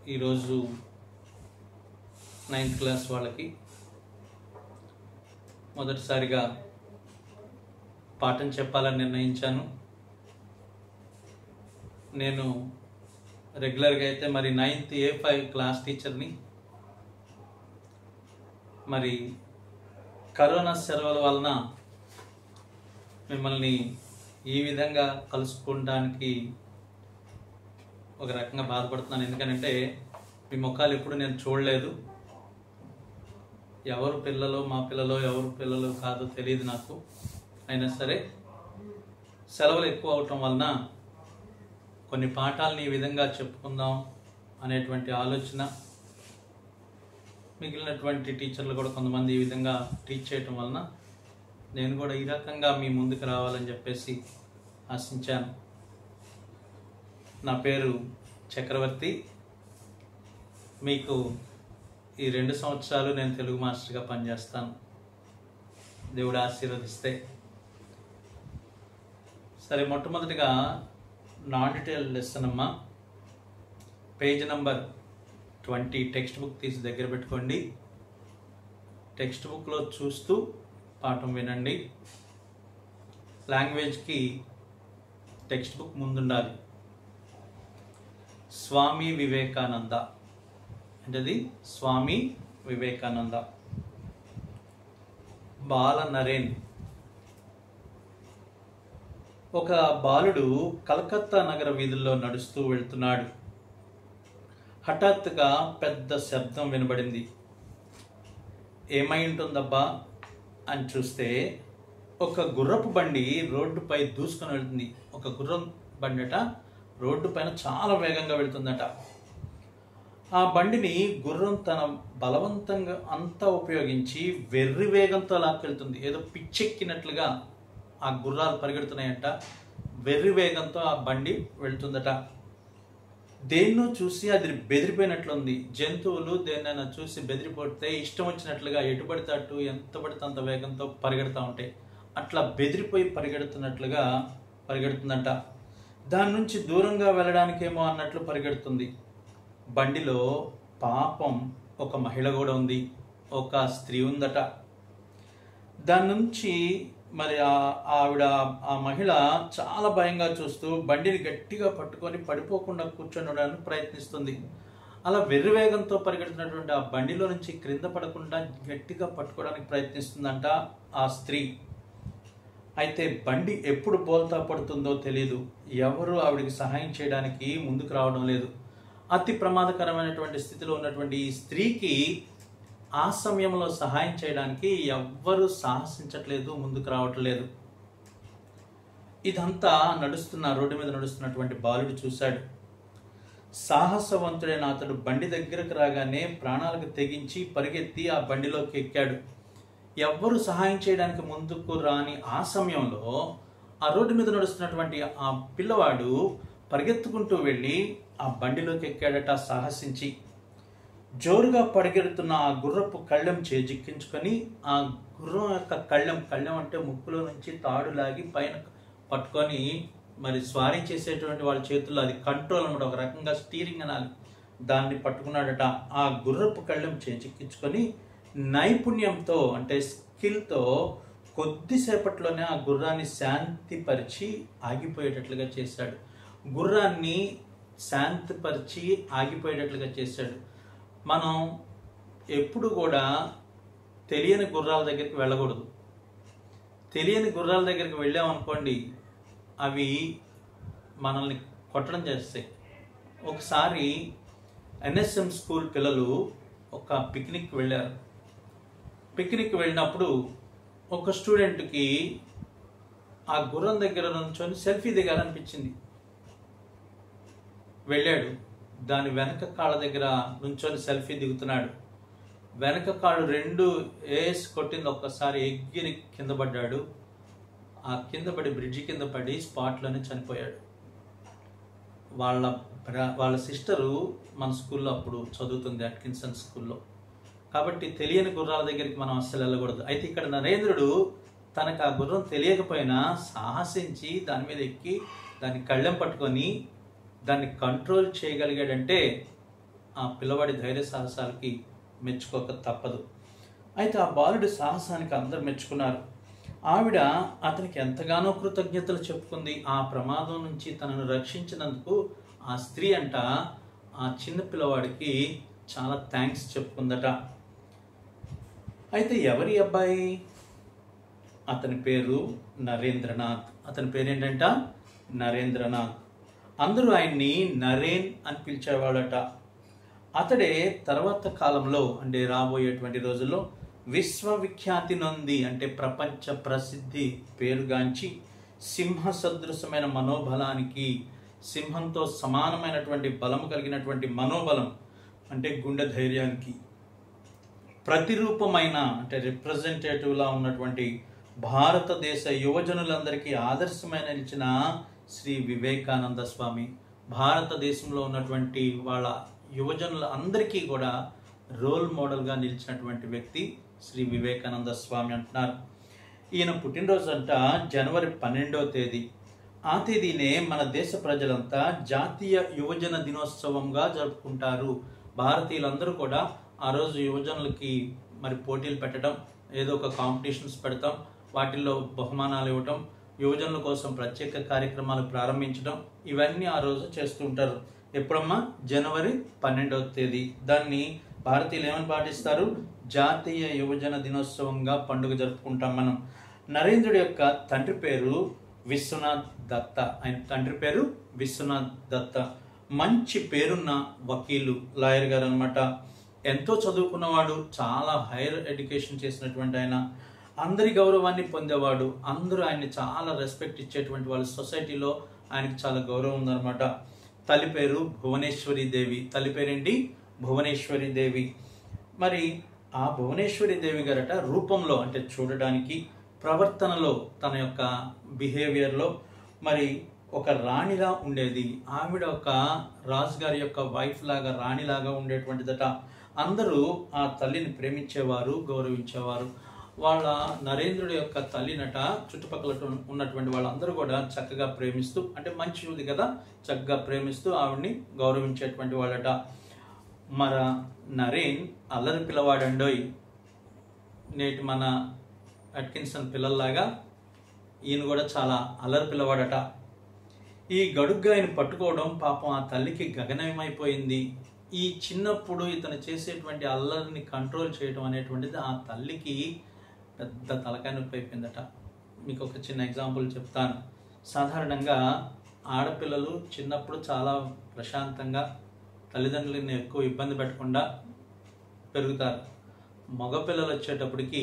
ఈరోజు ninth class వాళ్ళకి మొదటిసారిగా పాఠం చెప్పాలని నిర్ణయించాను నేను రెగ్యులర్గా అయితే మరి నైన్త్ ఏ ఫైవ్ క్లాస్ టీచర్ని మరి కరోనా సెలవుల వలన మిమ్మల్ని ఈ విధంగా కలుసుకోవడానికి ఒక రకంగా బాధపడుతున్నాను ఎందుకంటే మీ ముఖాలు ఎప్పుడు నేను చూడలేదు ఎవరు పిల్లలు మా పిల్లలు ఎవరు పిల్లలు కాదో తెలియదు నాకు అయినా సరే సెలవులు ఎక్కువ అవటం వలన కొన్ని పాఠాలని ఈ విధంగా చెప్పుకుందాం అనేటువంటి ఆలోచన మిగిలినటువంటి టీచర్లు కూడా కొంతమంది ఈ విధంగా టీచ్ చేయటం వలన నేను కూడా ఈ రకంగా మీ ముందుకు రావాలని చెప్పేసి ఆశించాను నా పేరు చక్రవర్తి మీకు ఈ రెండు సంవత్సరాలు నేను తెలుగు మాస్టర్గా పనిచేస్తాను దేవుడు ఆశీర్వదిస్తే సరే మొట్టమొదటిగా నాన్ డీటెయిల్ లెసన్ అమ్మా page number twenty text book తీసి దగ్గర పెట్టుకోండి టెక్స్ట్ బుక్లో చూస్తూ పాఠం వినండి లాంగ్వేజ్కి టెక్స్ట్ బుక్ ముందుండాలి స్వామి వివేకానంద అంటే స్వామి వివేకానంద బాల నరేన్ ఒక బాలుడు కలకత్తా నగర వీధుల్లో నడుస్తూ వెళ్తున్నాడు హఠాత్తుగా పెద్ద శబ్దం వినబడింది ఏమై ఉంటుందబ్బా అని చూస్తే ఒక గుర్రపు బండి రోడ్డుపై దూసుకొని వెళ్తుంది ఒక గుర్రం బండిట రోడ్డు పైన చాలా వేగంగా వెళ్తుందట ఆ బండిని గుర్రం తన బలవంతంగా అంతా ఉపయోగించి వెర్రి వేగంతో లాక్కెళ్తుంది ఏదో పిచ్చెక్కినట్లుగా ఆ గుర్రాలు పరిగెడుతున్నాయంట వెర్రి వేగంతో ఆ బండి వెళ్తుందట దేన్నో చూసి అది బెదిరిపోయినట్లుంది జంతువులు దేన్నైనా చూసి బెదిరిపోతే ఇష్టం వచ్చినట్లుగా ఎటు పడితే అటు ఎంత పడితే అంత వేగంతో పరిగెడుతూ ఉంటాయి అట్లా బెదిరిపోయి పరిగెడుతున్నట్లుగా పరిగెడుతుందంట దాని నుంచి దూరంగా వెళ్ళడానికేమో అన్నట్లు పరిగెడుతుంది బండిలో పాపం ఒక మహిళ కూడా ఉంది ఒక స్త్రీ ఉందట దాని నుంచి మరి ఆ- ఆవిడ ఆ మహిళ చాలా భయంగా చూస్తూ బండిని గట్టిగా పట్టుకొని పడిపోకుండా కూర్చొనడానికి ప్రయత్నిస్తుంది అలా వెర్రివేగంతో పరిగెడుతున్నటువంటి ఆ బండిలో నుంచి క్రింద పడకుండా గట్టిగా పట్టుకోవడానికి ప్రయత్నిస్తుందంట ఆ స్త్రీ అయితే బండి ఎప్పుడు బోల్తా పడుతుందో తెలియదు ఎవరు ఆవిడకి సహాయం చేయడానికి ముందుకు రావడం లేదు అతి ప్రమాదకరమైనటువంటి స్థితిలో ఉన్నటువంటి ఈ స్త్రీకి ఆ సమయంలో సహాయం చేయడానికి ఎవ్వరూ సాహసించట్లేదు ముందుకు రావట్లేదు ఇదంతా నడుస్తున్న రోడ్డు మీద నడుస్తున్నటువంటి బాలుడు చూశాడు సాహసవంతుడైన అతడు బండి దగ్గరకు రాగానే ప్రాణాలకు తెగించి పరిగెత్తి ఆ బండిలోకి ఎక్కాడు ఎవ్వరు సహాయం చేయడానికి ముందుకు రాని ఆ సమయంలో ఆ రోడ్డు మీద నడుస్తున్నటువంటి ఆ పిల్లవాడు పరిగెత్తుకుంటూ వెళ్ళి ఆ బండిలోకి ఎక్కాడట సాహసించి జోరుగా పరిగెడుతున్న ఆ గుర్రపు కళ్ళెం చేజిక్కించుకొని ఆ గుర్రం యొక్క కళ్ళెం కళ్ళెం అంటే ముక్కులో నుంచి తాడు లాగి పైన పట్టుకొని మరి స్వారీ చేసేటువంటి వాళ్ళ చేతుల్లో అది కంట్రోల్ అనమాట ఒక రకంగా స్టీరింగ్ అనాలి దాన్ని పట్టుకున్నాడట ఆ గుర్రపు కళ్ళెం చేజిక్కించుకొని నైపుణ్యంతో అంటే స్కిల్తో కొద్దిసేపట్లోనే ఆ గుర్రాన్ని శాంతిపరిచి ఆగిపోయేటట్లుగా చేశాడు గుర్రాన్ని శాంతిపరిచి ఆగిపోయేటట్లుగా చేశాడు మనం ఎప్పుడు కూడా తెలియని గుర్రాల దగ్గరికి వెళ్ళకూడదు తెలియని గుర్రాల దగ్గరికి వెళ్ళామనుకోండి అవి మనల్ని కొట్టడం చేస్తాయి ఒకసారి ఎన్ఎస్ఎం స్కూల్ పిల్లలు ఒక పిక్నిక్ వెళ్ళారు పిక్నిక్ వెళ్ళినప్పుడు ఒక స్టూడెంట్కి ఆ గుర్రం దగ్గర నుంచొని సెల్ఫీ దిగాలనిపించింది వెళ్ళాడు దాని వెనక కాళ్ళ దగ్గర నుంచొని సెల్ఫీ దిగుతున్నాడు వెనక కాళ్ళు రెండు వేసి కొట్టింది ఒక్కసారి ఎగిరి కింద పడ్డాడు ఆ కింద పడి బ్రిడ్జి కింద పడి స్పాట్లోనే చనిపోయాడు వాళ్ళ బ్ర- వాళ్ళ సిస్టరు మన స్కూల్లో అప్పుడు చదువుతుంది అట్కిన్సన్ స్కూల్లో కాబట్టి తెలియని గుర్రాల దగ్గరికి మనం అస్సలు వెళ్ళకూడదు అయితే ఇక్కడ నరేంద్రుడు తనకు ఆ గుర్రం తెలియకపోయినా సాహసించి దాని మీద ఎక్కి దాన్ని కళ్ళెం పట్టుకొని దాన్ని కంట్రోల్ చేయగలిగాడంటే ఆ పిల్లవాడి ధైర్య సాహసాలకి మెచ్చుకోక తప్పదు అయితే ఆ బాలుడి సాహసానికి అందరు మెచ్చుకున్నారు ఆవిడ అతనికి ఎంతగానో కృతజ్ఞతలు చెప్పుకుంది ఆ ప్రమాదం నుంచి తనను రక్షించినందుకు ఆ స్త్రీ అంట ఆ చిన్న పిల్లవాడికి చాలా థ్యాంక్స్ చెప్పుకుందట అయితే ఎవరి అబ్బాయి అతని పేరు నరేంద్రనాథ్ అతని పేరు ఏంటంట నరేంద్రనాథ్ అందరూ ఆయన్ని నరేన్ అని పిలిచేవాడట అతడే తర్వాత కాలంలో అంటే రాబోయేటువంటి రోజుల్లో విశ్వవిఖ్యాతి నొంది అంటే ప్రపంచ ప్రసిద్ధి పేరుగాంచి సింహ సదృశమైన మనోబలానికి సింహంతో సమానమైనటువంటి బలం కలిగినటువంటి మనోబలం అంటే గుండె ధైర్యానికి ప్రతిరూపమైన అంటే రిప్రజెంటేటివ్లా ఉన్నటువంటి భారతదేశ యువజనులందరికీ ఆదర్శమైన నిలిచిన శ్రీ వివేకానంద స్వామి భారతదేశంలో ఉన్నటువంటి వాళ్ళ యువజనుల అందరికీ కూడా రోల్ మోడల్గా నిలిచినటువంటి వ్యక్తి శ్రీ వివేకానంద స్వామి అంటున్నారు ఈయన పుట్టినరోజు అంట జనవరి పన్నెండవ తేదీ ఆ తేదీనే మన దేశ ప్రజలంతా జాతీయ యువజన దినోత్సవంగా జరుపుకుంటారు భారతీయులందరూ కూడా ఆ రోజు యువజనులకి మరి పోటీలు పెట్టడం ఏదో ఒక కాంపిటీషన్స్ పెడతాం వాటిల్లో బహుమానాలు ఇవ్వటం యువజనుల కోసం ప్రత్యేక కార్యక్రమాలు ప్రారంభించడం ఇవన్నీ ఆ రోజు చేస్తూ ఉంటారు ఎప్పుడమ్మా జనవరి పన్నెండవ తేదీ దాన్ని భారతీయులు ఏమని పాటిస్తారు జాతీయ యువజన దినోత్సవంగా పండుగ జరుపుకుంటాం మనం నరేంద్రుడి యొక్క తండ్రి పేరు విశ్వనాథ్ దత్త ఆయన తండ్రి పేరు విశ్వనాథ్ దత్త మంచి పేరున్న వకీలు లాయర్ గారు అనమాట ఎంతో చదువుకున్నవాడు చాలా హైయర్ ఎడ్యుకేషన్ చేసినటువంటి ఆయన అందరి గౌరవాన్ని పొందేవాడు అందరూ ఆయన్ని చాలా రెస్పెక్ట్ ఇచ్చేటువంటి వాళ్ళ సొసైటీలో ఆయనకి చాలా గౌరవం ఉందన్నమాట తల్లి పేరు భువనేశ్వరి దేవి తల్లి పేరేంటి భువనేశ్వరి దేవి మరి ఆ భువనేశ్వరి దేవి గారట రూపంలో అంటే చూడడానికి ప్రవర్తనలో తన యొక్క బిహేవియర్లో మరి ఒక రాణిలా ఉండేది ఆవిడ ఒక రాజుగారి యొక్క వైఫ్ లాగా రాణిలాగా ఉండేటువంటిదట అందరూ ఆ తల్లిని ప్రేమించేవారు గౌరవించేవారు వాళ్ళ నరేంద్రుడి యొక్క తల్లినట చుట్టుపక్కల ఉన్నటువంటి వాళ్ళందరూ కూడా చక్కగా ప్రేమిస్తూ అంటే మంచి ఉంది కదా చక్కగా ప్రేమిస్తూ ఆవిడ్ని గౌరవించేటువంటి వాళ్ళట మన నరేన్ అల్లరి పిల్లవాడండోయ్ నేటి మన అట్కిన్సన్ పిల్లల్లాగా ఈయన కూడా చాలా అల్లరి పిల్లవాడట ఈ గడుగ్గా ఆయన పట్టుకోవడం పాపం ఆ తల్లికి గగనమైపోయింది ఈ చిన్నప్పుడు ఇతను చేసేటువంటి అల్లరిని కంట్రోల్ చేయడం అనేటువంటిది ఆ తల్లికి పెద్ద తలకాయ నొప్పి అయిపోయిందట మీకు ఒక చిన్న ఎగ్జాంపుల్ చెప్తాను సాధారణంగా ఆడపిల్లలు చిన్నప్పుడు చాలా ప్రశాంతంగా తల్లిదండ్రులని ఎక్కువ ఇబ్బంది పెట్టకుండా పెరుగుతారు మగపిల్లలు వచ్చేటప్పటికి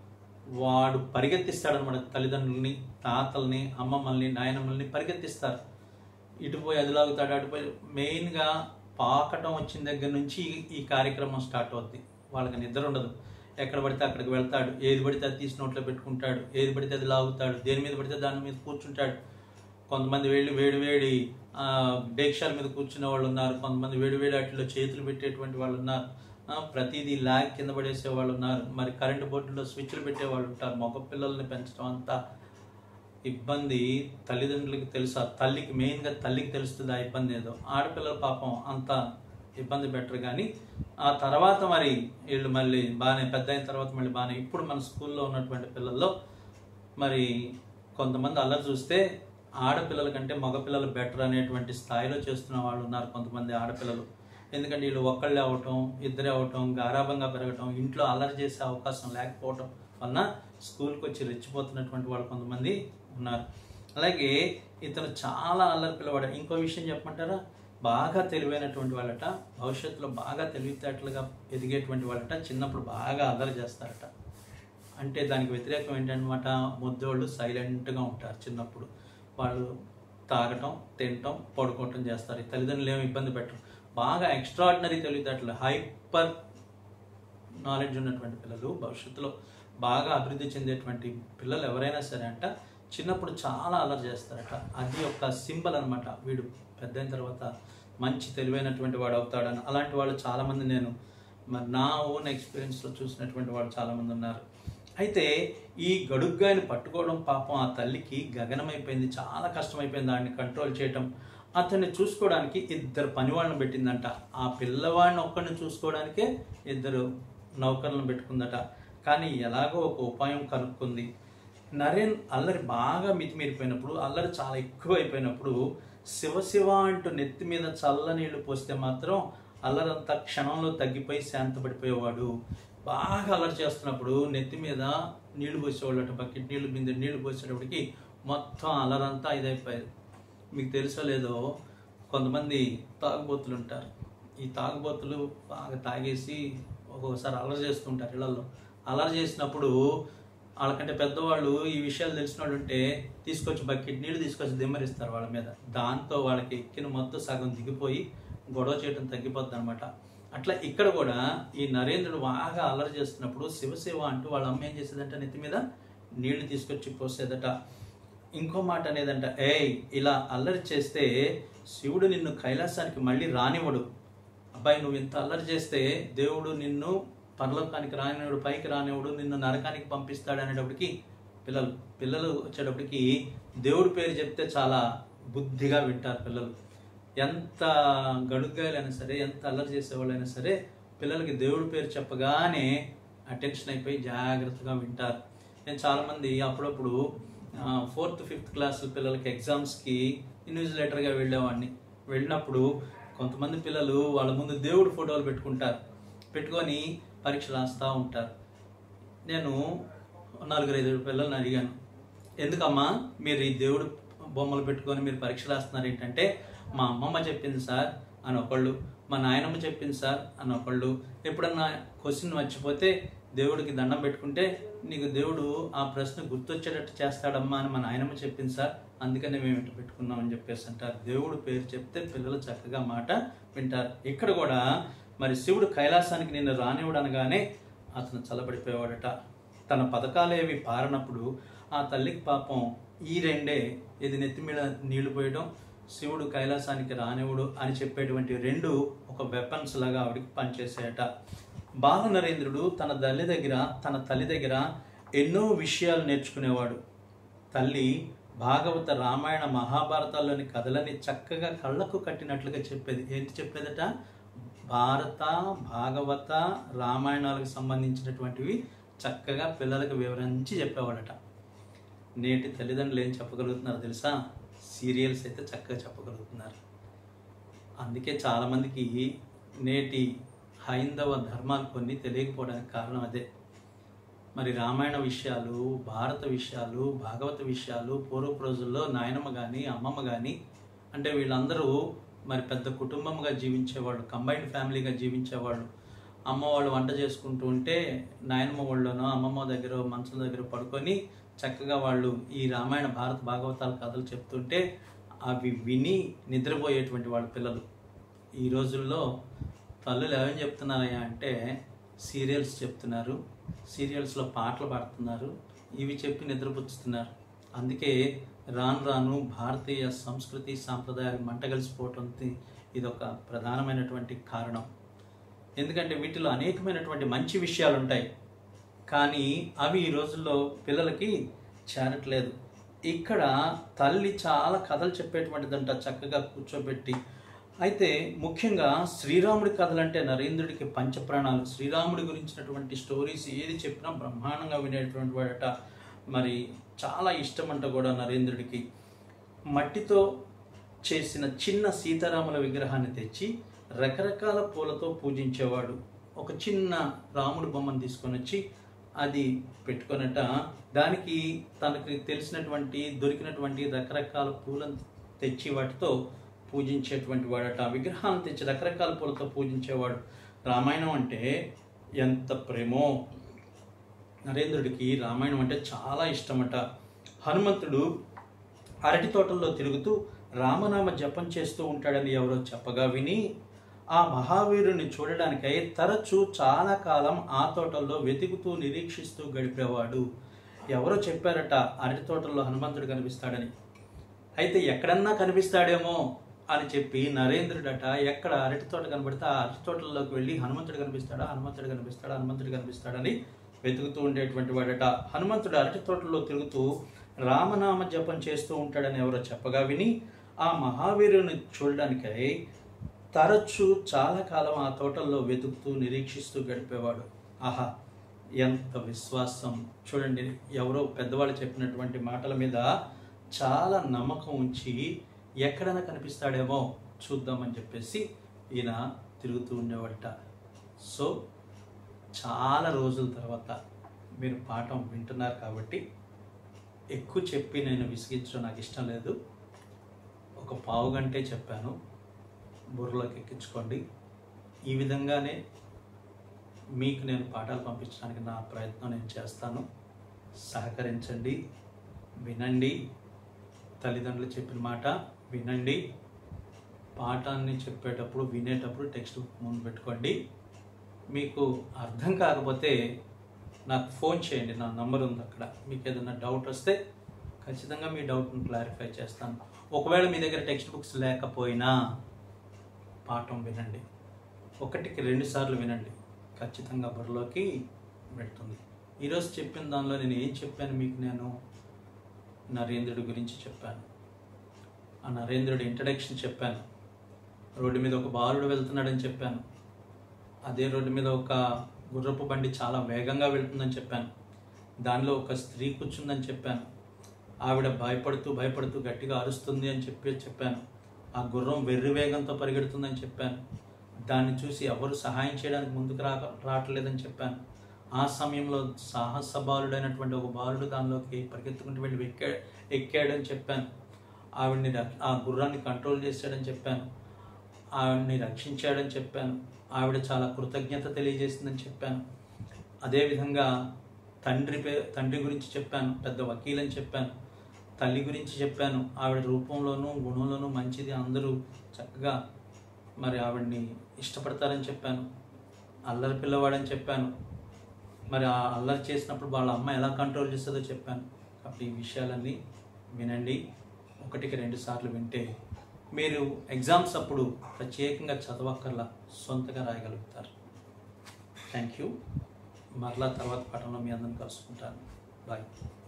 వాడు పరిగెత్తిస్తాడనమాట తల్లిదండ్రుల్ని తాతల్ని అమ్మమ్మల్ని నాయనమ్మల్ని పరిగెత్తిస్తారు ఇటు పోయి అది లాగుతాడు అటు పోయి మెయిన్గా పాకటం వచ్చిన దగ్గర నుంచి ఈ కార్యక్రమం స్టార్ట్ అవుద్ది వాళ్ళకి నిద్ర ఉండదు ఎక్కడ పడితే అక్కడికి వెళ్తాడు ఏది పడితే అది తీసి నోట్లో పెట్టుకుంటాడు ఏది పడితే అది లాగుతాడు దేని మీద పడితే దాని మీద కూర్చుంటాడు కొంతమంది వేడి వేడి వేడి ఆ, డేక్షాల మీద కూర్చునే వాళ్ళు ఉన్నారు కొంతమంది వేడి వేడి వాటిలో చేతులు పెట్టేటువంటి వాళ్ళు ఉన్నారు ఆ, ప్రతిదీ లాగ్ కింద పడేసే వాళ్ళు ఉన్నారు మరి కరెంటు బోర్డులో స్విచ్లు పెట్టే వాళ్ళు ఉంటారు మగ పిల్లల్ని పెంచడం అంతా ఇబ్బంది తల్లిదండ్రులకి తెలుసు ఆ తల్లికి మెయిన్గా తల్లికి తెలుస్తుంది ఆ ఇబ్బంది ఏదో ఆడపిల్లల పాపం అంత ఇబ్బంది పెట్టరు కానీ ఆ తర్వాత మరి వీళ్ళు మళ్ళీ బాగానే పెద్ద అయిన తర్వాత మళ్ళీ బాగానే ఇప్పుడు మన స్కూల్లో ఉన్నటువంటి పిల్లల్లో మరి కొంతమంది అలా చూస్తే ఆడపిల్లల కంటే మగపిల్లలు బెటర్ అనేటువంటి స్థాయిలో చేస్తున్న వాళ్ళు ఉన్నారు కొంతమంది ఆడపిల్లలు ఎందుకంటే వీళ్ళు ఒక్కళ్ళే అవటం ఇద్దరే అవటం గారాభంగా పెరగటం ఇంట్లో అల్లరి చేసే అవకాశం లేకపోవటం వలన స్కూల్కి వచ్చి రెచ్చిపోతున్నటువంటి వాళ్ళు కొంతమంది ఉన్నారు అలాగే ఇతను చాలా అల్లరి పిల్లవాడు ఇంకో విషయం చెప్పమంటారా బాగా తెలివైనటువంటి వాళ్ళట భవిష్యత్తులో బాగా తెలివితేటలుగా ఎదిగేటువంటి వాళ్ళట చిన్నప్పుడు బాగా అల్లరి చేస్తారట అంటే దానికి వ్యతిరేకం ఏంటన్నమాట ముద్దోళ్ళు సైలెంట్గా ఉంటారు చిన్నప్పుడు వాళ్ళు తాగటం తినటం పడుకోవటం చేస్తారు ఈ తల్లిదండ్రులు ఏమి ఇబ్బంది పెట్టరు బాగా ఎక్స్ట్రాడినరీ తెలివితేటలు హైపర్ నాలెడ్జ్ ఉన్నటువంటి పిల్లలు భవిష్యత్తులో బాగా అభివృద్ధి చెందేటువంటి పిల్లలు ఎవరైనా సరే అంట చిన్నప్పుడు చాలా అలర్ చేస్తారట అది ఒక సింబల్ అన్నమాట వీడు పెద్ద అయిన తర్వాత మంచి తెలివైనటువంటి వాడు అవుతాడని అలాంటి వాళ్ళు చాలామంది నేను మరి నా ఓన్ ఎక్స్పీరియన్స్లో చూసినటువంటి వాళ్ళు చాలామంది ఉన్నారు అయితే ఈ గడుగ్గాయని పట్టుకోవడం పాపం ఆ తల్లికి గగనమైపోయింది చాలా కష్టమైపోయింది దాన్ని కంట్రోల్ చేయటం అతన్ని చూసుకోవడానికి ఇద్దరు పనివాళ్ళని పెట్టిందంట ఆ పిల్లవాడిని ఒక్కడిని చూసుకోవడానికే ఇద్దరు నౌకర్లను పెట్టుకుందట కానీ ఎలాగో ఒక ఉపాయం కనుక్కుంది నరేన్ అల్లరి బాగా మితిమీరిపోయినప్పుడు అల్లరి చాలా ఎక్కువ అయిపోయినప్పుడు శివ శివ అంటూ నెత్తి మీద చల్ల నీళ్లు పోస్తే మాత్రం అల్లరంతా క్షణంలో తగ్గిపోయి శాంతపడిపోయేవాడు బాగా అల్లరి చేస్తున్నప్పుడు నెత్తి మీద నీళ్లు పోసేవాళ్ళట బకెట్ నీళ్లు మీద నీళ్లు పోసేటప్పటికి మొత్తం అల్లరంతా ఇదైపోయేది మీకు తెలుసో లేదో కొంతమంది తాగుబోతులు ఉంటారు ఈ తాగుబోతులు బాగా తాగేసి ఒక్కొక్కసారి అల్లరి చేస్తుంటారు ఇళ్లలో అల్లరి చేసినప్పుడు వాళ్ళకంటే పెద్దవాళ్ళు ఈ విషయాలు తెలిసిన వాళ్ళు ఉంటే తీసుకొచ్చి బకెట్ నీళ్ళు తీసుకొచ్చి దిమ్మరిస్తారు వాళ్ళ మీద దాంతో వాళ్ళకి ఎక్కిన మొత్తం సగం దిగిపోయి గొడవ చేయడం తగ్గిపోద్ది అనమాట అట్లా ఇక్కడ కూడా ఈ నరేంద్రుడు బాగా అల్లరి చేస్తున్నప్పుడు శివశివ అంటూ వాళ్ళ అమ్మ ఏం చేసేదంట నెత్తి మీద నీళ్లు తీసుకొచ్చి పోసేదట ఇంకో మాట అనేదంట ఏయ్ ఇలా అల్లరి చేస్తే శివుడు నిన్ను కైలాసానికి మళ్ళీ రానివ్వడు అబ్బాయి నువ్వు ఇంత అల్లరి చేస్తే దేవుడు నిన్ను పరలోకానికి రానివాడు పైకి రానివాడు నిన్ను నరకానికి పంపిస్తాడు అనేటప్పటికి పిల్లలు పిల్లలు వచ్చేటప్పటికి దేవుడి పేరు చెప్తే చాలా బుద్ధిగా వింటారు పిల్లలు ఎంత గడుగ్గాయలైనా సరే ఎంత అల్లరి చేసేవాళ్ళైనా సరే పిల్లలకి దేవుడి పేరు చెప్పగానే అటెన్షన్ అయిపోయి జాగ్రత్తగా వింటారు నేను చాలామంది అప్పుడప్పుడు ఫోర్త్ ఫిఫ్త్ క్లాస్ పిల్లలకి ఎగ్జామ్స్కి ఇన్విజిలేటర్గా వెళ్ళేవాడిని వెళ్ళినప్పుడు కొంతమంది పిల్లలు వాళ్ళ ముందు దేవుడి ఫోటోలు పెట్టుకుంటారు పెట్టుకొని పరీక్ష రాస్తూ ఉంటారు నేను నలుగురు ఐదు పిల్లల్ని అడిగాను ఎందుకమ్మా మీరు ఈ దేవుడు బొమ్మలు పెట్టుకొని మీరు పరీక్ష రాస్తున్నారు ఏంటంటే మా అమ్మమ్మ చెప్పింది సార్ అని ఒకళ్ళు మా నాయనమ్మ చెప్పింది సార్ అని ఒకళ్ళు ఎప్పుడన్నా క్వశ్చన్ మర్చిపోతే దేవుడికి దండం పెట్టుకుంటే నీకు దేవుడు ఆ ప్రశ్న గుర్తొచ్చేటట్టు చేస్తాడమ్మా అని మా నాయనమ్మ చెప్పింది సార్ అందుకనే మేము ఇట్లా పెట్టుకున్నామని చెప్పేసి అంటారు దేవుడు పేరు చెప్తే పిల్లలు చక్కగా మాట వింటారు ఇక్కడ కూడా మరి శివుడు కైలాసానికి నిన్ను రానివ్వడు అనగానే అతను చల్లబడిపోయేవాడట తన పథకాలేవి పారనప్పుడు ఆ తల్లికి పాపం ఈ రెండే ఇది నెత్తి మీద నీళ్లు పోయడం శివుడు కైలాసానికి రానివ్వడు అని చెప్పేటువంటి రెండు ఒక వెపన్స్ లాగా ఆవిడికి పనిచేసాయట బాల నరేంద్రుడు తన తల్లి దగ్గర తన తల్లి దగ్గర ఎన్నో విషయాలు నేర్చుకునేవాడు తల్లి భాగవత రామాయణ మహాభారతాల్లోని కథలని చక్కగా కళ్ళకు కట్టినట్లుగా చెప్పేది ఏంటి చెప్పేదట భారత భాగవత రామాయణాలకు సంబంధించినటువంటివి చక్కగా పిల్లలకు వివరించి చెప్పేవాడట నేటి తల్లిదండ్రులు ఏం చెప్పగలుగుతున్నారు తెలుసా సీరియల్స్ అయితే చక్కగా చెప్పగలుగుతున్నారు అందుకే చాలామందికి నేటి హైందవ ధర్మాలు కొన్ని తెలియకపోవడానికి కారణం అదే మరి రామాయణ విషయాలు భారత విషయాలు భాగవత విషయాలు పూర్వపు రోజుల్లో నాయనమ్మ కానీ అమ్మమ్మ కానీ అంటే వీళ్ళందరూ మరి పెద్ద కుటుంబంగా జీవించేవాళ్ళు కంబైన్డ్ ఫ్యామిలీగా జీవించేవాళ్ళు అమ్మ వాళ్ళు వంట చేసుకుంటూ ఉంటే నాయనమ్మ వాళ్ళనో అమ్మమ్మ దగ్గర మంచం దగ్గర పడుకొని చక్కగా వాళ్ళు ఈ రామాయణ భారత భాగవతాల కథలు చెప్తుంటే అవి విని నిద్రపోయేటువంటి వాళ్ళ పిల్లలు ఈ రోజుల్లో తల్లులు ఏమేం చెప్తున్నారయ్యా అంటే సీరియల్స్ చెప్తున్నారు సీరియల్స్లో పాటలు పాడుతున్నారు ఇవి చెప్పి నిద్రపుచ్చుతున్నారు అందుకే రాను రాను భారతీయ సంస్కృతి సాంప్రదాయాలు మంటగలిసిపోవటం ఇది ఒక ప్రధానమైనటువంటి కారణం ఎందుకంటే వీటిలో అనేకమైనటువంటి మంచి విషయాలు ఉంటాయి కానీ అవి ఈ రోజుల్లో పిల్లలకి చేరట్లేదు ఇక్కడ తల్లి చాలా కథలు చెప్పేటువంటిదంట చక్కగా కూర్చోబెట్టి అయితే ముఖ్యంగా శ్రీరాముడి కథలంటే నరేంద్రుడికి పంచప్రాణాలు శ్రీరాముడి గురించినటువంటి స్టోరీస్ ఏది చెప్పినా బ్రహ్మాండంగా వినేటువంటి వాడట మరి చాలా ఇష్టమంట కూడా నరేంద్రుడికి మట్టితో చేసిన చిన్న సీతారాముల విగ్రహాన్ని తెచ్చి రకరకాల పూలతో పూజించేవాడు ఒక చిన్న రాముడి బొమ్మను తీసుకొని వచ్చి అది పెట్టుకొనట దానికి తనకి తెలిసినటువంటి దొరికినటువంటి రకరకాల పూలను తెచ్చి వాటితో పూజించేటువంటి వాడట విగ్రహాలను తెచ్చి రకరకాల పూలతో పూజించేవాడు రామాయణం అంటే ఎంత ప్రేమో నరేంద్రుడికి రామాయణం అంటే చాలా ఇష్టమట హనుమంతుడు అరటి తోటల్లో తిరుగుతూ రామనామ జపం చేస్తూ ఉంటాడని ఎవరో చెప్పగా విని ఆ మహావీరుని చూడడానికై తరచూ చాలా కాలం ఆ తోటల్లో వెతుకుతూ నిరీక్షిస్తూ గడిపేవాడు ఎవరో చెప్పారట అరటి తోటల్లో హనుమంతుడు కనిపిస్తాడని అయితే ఎక్కడన్నా కనిపిస్తాడేమో అని చెప్పి నరేంద్రుడట ఎక్కడ అరటి తోట కనబడితే ఆ అరటి తోటల్లోకి వెళ్ళి హనుమంతుడు కనిపిస్తాడా హనుమంతుడు కనిపిస్తాడా హనుమంతుడు కనిపిస్తాడని వెతుకుతూ ఉండేటువంటి వాడట హనుమంతుడు అరటి తోటల్లో తిరుగుతూ రామనామ జపం చేస్తూ ఉంటాడని ఎవరో చెప్పగా విని ఆ మహావీరుని చూడడానికై తరచూ చాలా కాలం ఆ తోటల్లో వెతుకుతూ నిరీక్షిస్తూ గడిపేవాడు ఆహా ఎంత విశ్వాసం చూడండి ఎవరో పెద్దవాళ్ళు చెప్పినటువంటి మాటల మీద చాలా నమ్మకం ఉంచి ఎక్కడైనా కనిపిస్తాడేమో చూద్దామని చెప్పేసి ఈయన తిరుగుతూ ఉండేవాడట సో చాలా రోజుల తర్వాత మీరు పాఠం వింటున్నారు కాబట్టి ఎక్కువ చెప్పి నేను విసిగించడం నాకు ఇష్టం లేదు ఒక పావు గంటే చెప్పాను బుర్రలోకి ఎక్కించుకోండి ఈ విధంగానే మీకు నేను పాఠాలు పంపించడానికి నా ప్రయత్నం నేను చేస్తాను సహకరించండి వినండి తల్లిదండ్రులు చెప్పిన మాట వినండి పాఠాన్ని చెప్పేటప్పుడు వినేటప్పుడు టెక్స్ట్ బుక్ ముందు పెట్టుకోండి మీకు అర్థం కాకపోతే నాకు ఫోన్ చేయండి నా నంబర్ ఉంది అక్కడ మీకు ఏదైనా డౌట్ వస్తే ఖచ్చితంగా మీ డౌట్ని క్లారిఫై చేస్తాను ఒకవేళ మీ దగ్గర టెక్స్ట్ బుక్స్ లేకపోయినా పాఠం వినండి ఒకటికి రెండు సార్లు వినండి ఖచ్చితంగా బుర్రలోకి వెళ్తుంది ఈరోజు చెప్పిన దానిలో నేను ఏం చెప్పాను మీకు నేను నరేంద్రుడి గురించి చెప్పాను ఆ నరేంద్రుడి ఇంట్రడక్షన్ చెప్పాను రోడ్డు మీద ఒక బాలుడు వెళ్తున్నాడని చెప్పాను అదే రోడ్డు మీద ఒక గుర్రపు బండి చాలా వేగంగా వెళ్తుందని చెప్పాను దానిలో ఒక స్త్రీ కూర్చుందని చెప్పాను ఆవిడ భయపడుతూ భయపడుతూ గట్టిగా అరుస్తుంది అని చెప్పి చెప్పాను ఆ గుర్రం వెర్రి వేగంతో పరిగెడుతుందని చెప్పాను దాన్ని చూసి ఎవరు సహాయం చేయడానికి ముందుకు రా రావట్లేదని చెప్పాను ఆ సమయంలో సాహస బాలుడైనటువంటి ఒక బాలుడు దానిలోకి పరిగెత్తుకుంటూ వెళ్ళి ఎక్కా ఎక్కాడని చెప్పాను ఆవిడ్ని రక్ష- ఆ గుర్రాన్ని కంట్రోల్ చేశాడని చెప్పాను ఆవిడ్ని రక్షించాడని చెప్పాను ఆవిడ చాలా కృతజ్ఞత తెలియజేసిందని చెప్పాను అదేవిధంగా తండ్రి పే తండ్రి గురించి చెప్పాను పెద్ద వకీల్ అని చెప్పాను తల్లి గురించి చెప్పాను ఆవిడ రూపంలోనూ గుణంలోనూ మంచిది అందరూ చక్కగా మరి ఆవిడ్ని ఇష్టపడతారని చెప్పాను అల్లరి పిల్లవాడని చెప్పాను మరి ఆ అల్లరి చేసినప్పుడు వాళ్ళ అమ్మ ఎలా కంట్రోల్ చేస్తుందో చెప్పాను కాబట్టి ఈ విషయాలన్నీ వినండి ఒకటికి రెండు సార్లు వింటే మీరు ఎగ్జామ్స్ అప్పుడు ప్రత్యేకంగా చదవక్కర్లా సొంతగా రాయగలుగుతారు థ్యాంక్ యూ మరలా తర్వాత పాఠంలో మీ అందరిని కలుసుకుంటాను బాయ్